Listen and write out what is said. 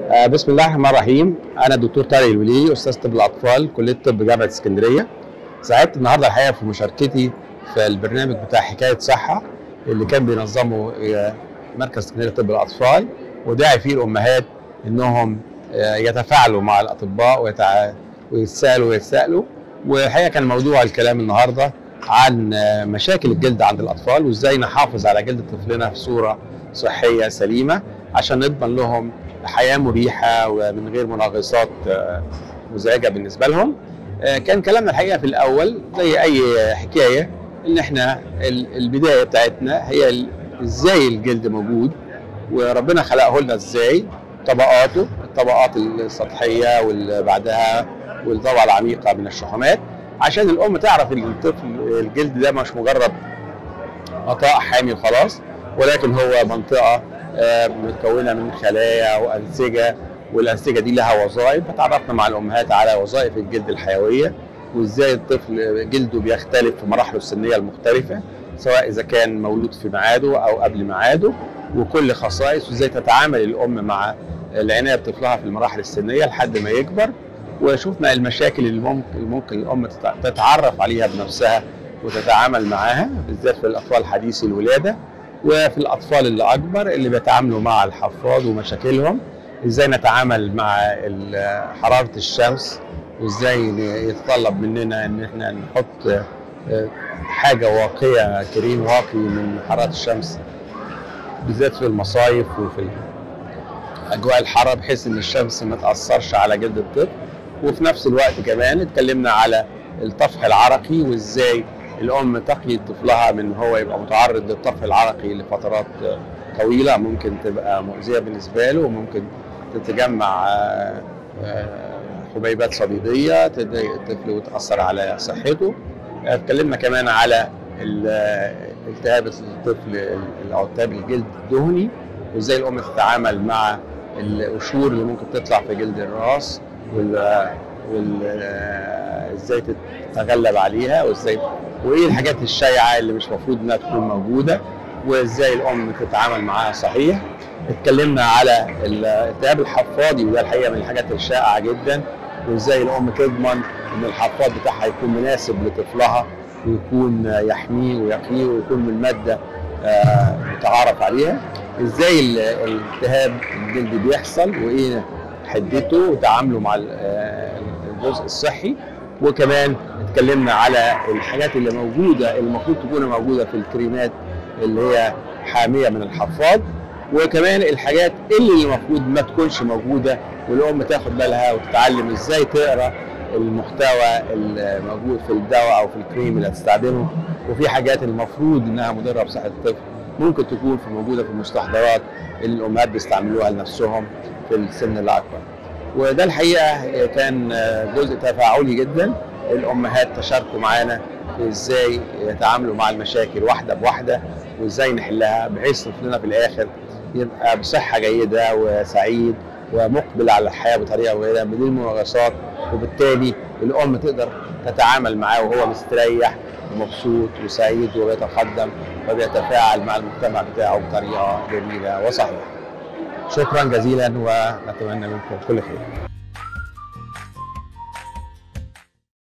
آه، بسم الله الرحمن الرحيم انا الدكتور طارق الوليلي استاذ طب الاطفال كليه طب جامعه اسكندريه سعدت النهارده الحقيقه في مشاركتي في البرنامج بتاع حكايه صحه اللي كان بينظمه آه، مركز اسكندريه طب الاطفال وداعي فيه الامهات انهم آه، يتفاعلوا مع الاطباء ويتع... ويتسالوا ويتسالوا والحقيقه كان موضوع الكلام النهارده عن آه، مشاكل الجلد عند الاطفال وازاي نحافظ على جلد طفلنا في صوره صحيه سليمه عشان نضمن لهم حياه مريحه ومن غير منغصات آه، مزعجه بالنسبه لهم. آه، كان كلامنا الحقيقه في الاول زي اي حكايه ان احنا ال- البدايه بتاعتنا هي ال- ازاي الجلد موجود وربنا خلقه لنا ازاي طبقاته الطبقات السطحيه واللي بعدها والطبقه العميقه من الشحمات عشان الام تعرف ان الطفل الجلد ده مش مجرد غطاء حامي خلاص ولكن هو منطقه آه، متكونه من خلايا وانسجه والانسجه دي لها وظائف فتعرفنا مع الامهات على وظائف الجلد الحيويه وازاي الطفل جلده بيختلف في مراحله السنيه المختلفه سواء اذا كان مولود في ميعاده او قبل ميعاده وكل خصائص وازاي تتعامل الام مع العنايه بطفلها في المراحل السنيه لحد ما يكبر وشفنا المشاكل اللي ممكن ممكن الام تتع- تتعرف عليها بنفسها وتتعامل معاها بالذات في الاطفال حديثي الولاده وفي الاطفال اللي اكبر اللي بيتعاملوا مع الحفاض ومشاكلهم ازاي نتعامل مع ال- حراره الشمس وازاي ن- يتطلب مننا ان احنا نحط آه، حاجه واقيه كريم واقي من حراره الشمس بالذات في المصايف وفي اجواء الحاره بحيث ان الشمس ما تاثرش على جلد الطفل وفي نفس الوقت كمان اتكلمنا على الطفح العرقي وازاي الام تقي طفلها من هو يبقى متعرض للطفح العرقي لفترات طويله ممكن تبقى مؤذيه بالنسبه له وممكن تتجمع آه، آه، حبيبات صديديه تضايق الطفل وتاثر على صحته اتكلمنا كمان على ال- التهاب الطفل ال- او التهاب الجلد الدهني وازاي الام تتعامل مع القشور اللي ممكن تطلع في جلد الراس وال وال ازاي تتغلب عليها وازاي وايه الحاجات الشائعه اللي مش المفروض انها تكون موجوده وازاي الام تتعامل معاها صحيح اتكلمنا على الالتهاب الحفاضي وده الحقيقه من الحاجات الشائعه جدا وازاي الام تضمن ان الحفاض بتاعها يكون مناسب لطفلها ويكون يحميه ويقيه ويكون من ماده آه، متعارف عليها ازاي ال- الالتهاب الجلد بيحصل وايه حدته وتعامله مع ال- آه، الجزء الصحي وكمان اتكلمنا على الحاجات اللي موجوده اللي المفروض تكون موجوده في الكريمات اللي هي حاميه من الحفاض وكمان الحاجات اللي المفروض ما تكونش موجوده والام تاخد بالها وتتعلم ازاي تقرا المحتوى الموجود في الدواء او في الكريم اللي هتستخدمه وفي حاجات المفروض انها مضره بصحه الطفل ممكن تكون في موجوده في المستحضرات اللي الامهات بيستعملوها لنفسهم في السن الاكبر وده الحقيقه كان جزء تفاعلي جدا الامهات تشاركوا معانا في ازاي يتعاملوا مع المشاكل واحده بواحده وازاي نحلها بحيث طفلنا في الاخر يبقى بصحه جيده وسعيد ومقبل على الحياه بطريقه جيده بدون منغصات وبالتالي الام تقدر تتعامل معاه وهو مستريح ومبسوط وسعيد وبيتقدم وبيتفاعل مع المجتمع بتاعه بطريقه جميله وصحيحه. شكرا جزيلا ونتمنى منكم كل خير.